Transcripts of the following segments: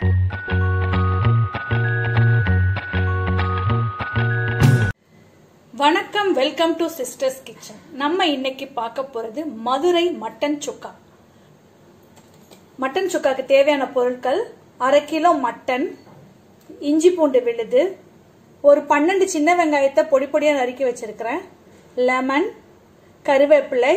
வணக்கம் welcome to sisters kitchen நம்ம இன்னைக்கு பார்க்க போறது மதுரை மட்டன் சுக்கா மட்டன் சுக்காக்கு தேவையான பொருட்கள் அரை கிலோ மட்டன் இஞ்சி பூண்டு விழுது ஒரு பன்னெண்டு சின்ன வெங்காயத்தை பொடி பொடியாக நறுக்கி வச்சிருக்கிறேன் லெமன் கருவேப்பிலை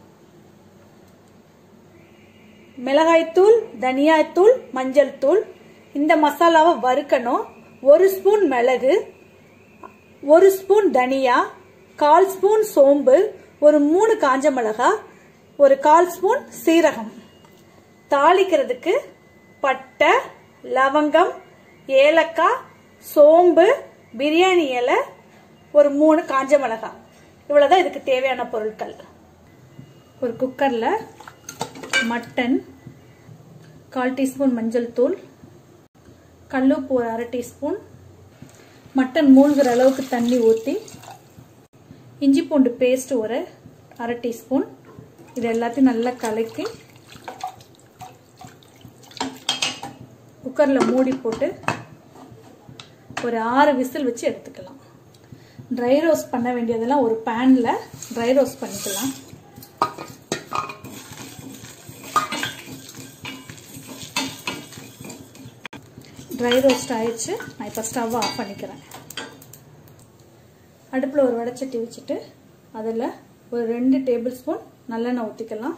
மிளகாய்த்தூள் தனியாத்தூள் மஞ்சள் தூள் இந்த மசாலாவை வறுக்கணும் ஒரு ஸ்பூன் மிளகு ஒரு ஸ்பூன் தனியா கால் ஸ்பூன் சோம்பு ஒரு மூணு காஞ்ச மிளகா ஒரு கால் ஸ்பூன் சீரகம் தாளிக்கிறதுக்கு பட்டை லவங்கம் ஏலக்காய் சோம்பு பிரியாணி இலை ஒரு மூணு காஞ்ச மிளகாய் இவ்வளவுதான் இதுக்கு தேவையான பொருட்கள் ஒரு குக்கர்ல மட்டன் கால் டீஸ்பூன் மஞ்சள் தூள் கல்லுப்பு ஒரு அரை டீஸ்பூன் மட்டன் மூழ்கிற அளவுக்கு தண்ணி ஊற்றி இஞ்சி பூண்டு பேஸ்ட் ஒரு அரை டீஸ்பூன் இது எல்லாத்தையும் நல்லா கலக்கி குக்கரில் மூடி போட்டு ஒரு ஆறு விசில் வச்சு எடுத்துக்கலாம் ட்ரை ரோஸ்ட் பண்ண வேண்டியதெல்லாம் ஒரு பேனில் ட்ரை ரோஸ்ட் பண்ணிக்கலாம் ட்ரை ரோஸ்ட் ஆயிடுச்சு நான் இப்போ ஸ்டவ் ஆஃப் பண்ணிக்கிறேன் அடுப்பில் ஒரு வடைச்சட்டி வச்சுட்டு அதில் ஒரு ரெண்டு டேபிள் ஸ்பூன் நல்லெண்ணெய் ஊற்றிக்கலாம்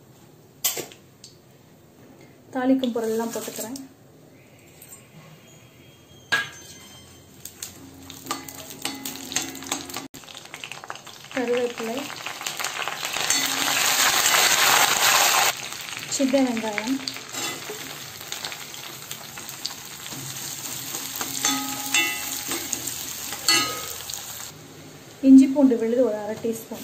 தாளிக்கும் பொருள்லாம் போட்டுக்கிறேன் கருவேப்பிலை சின்ன வெங்காயம் இஞ்சி பூண்டு விழுது ஒரு அரை டீஸ்பூன்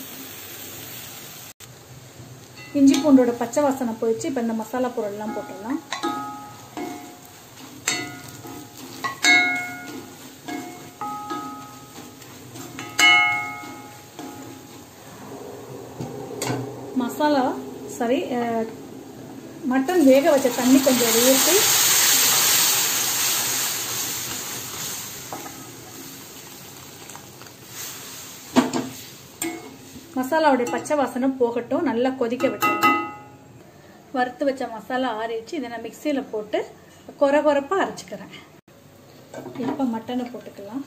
இஞ்சி பூண்டோட பச்சை வாசனை போயிடுச்சு இப்போ இந்த மசாலா பொருள்லாம் போட்டுடலாம் மசாலா சரி மட்டன் வேக வச்ச தண்ணி கொஞ்சம் ஊற்றி மசாலாவுடைய பச்சை வாசனை போகட்டும் நல்லா கொதிக்க விட்டுருங்க வறுத்து வச்ச மசாலா ஆறிடுச்சு இதை நான் மிக்சியில் போட்டு குறை குறைப்பாக அரைச்சிக்கிறேன் இப்போ மட்டனை போட்டுக்கலாம்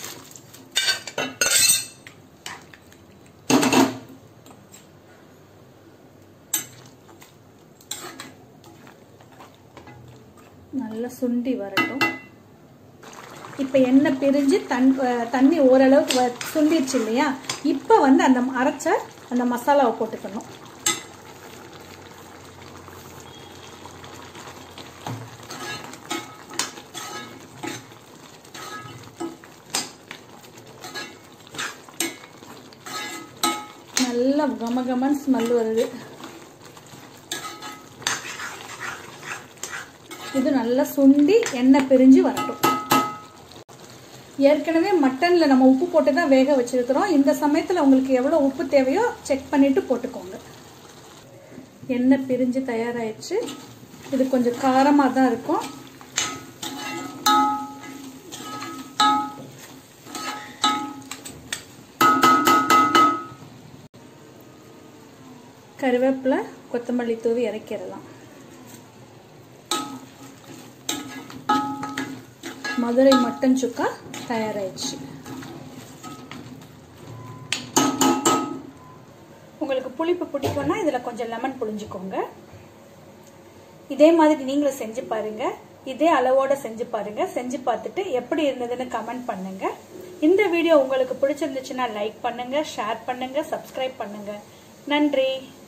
நல்லா சுண்டி வரட்டும் இப்போ எண்ணெய் பிரிஞ்சு தன் தண்ணி ஓரளவுக்கு சுண்டிடுச்சு இல்லையா இப்போ வந்து அந்த அரைச்ச அந்த மசாலாவை போட்டுக்கணும் நல்ல கமகமன் ஸ்மெல் வருது இது நல்லா சுண்டி எண்ணெய் பிரிஞ்சு வரட்டும் ஏற்கனவே மட்டனில் நம்ம உப்பு போட்டு தான் வேக வச்சிருக்கிறோம் இந்த சமயத்தில் உங்களுக்கு எவ்வளோ உப்பு தேவையோ செக் பண்ணிட்டு போட்டுக்கோங்க எண்ணெய் பிரிஞ்சு தயாராகிடுச்சு இது கொஞ்சம் காரமாக தான் இருக்கும் கருவேப்பிலை கொத்தமல்லி தூவி இறக்கிடலாம் மதுரை மட்டன் சுக்கா தயாராயிடுச்சு உங்களுக்கு புளிப்பு பிடிக்கும்னா இதில் கொஞ்சம் லெமன் புழிஞ்சுக்கோங்க இதே மாதிரி நீங்களும் செஞ்சு பாருங்க இதே அளவோட செஞ்சு பாருங்க செஞ்சு பார்த்துட்டு எப்படி இருந்ததுன்னு கமெண்ட் பண்ணுங்க இந்த வீடியோ உங்களுக்கு பிடிச்சிருந்துச்சுன்னா லைக் பண்ணுங்க ஷேர் பண்ணுங்க சப்ஸ்கிரைப் பண்ணுங்க நன்றி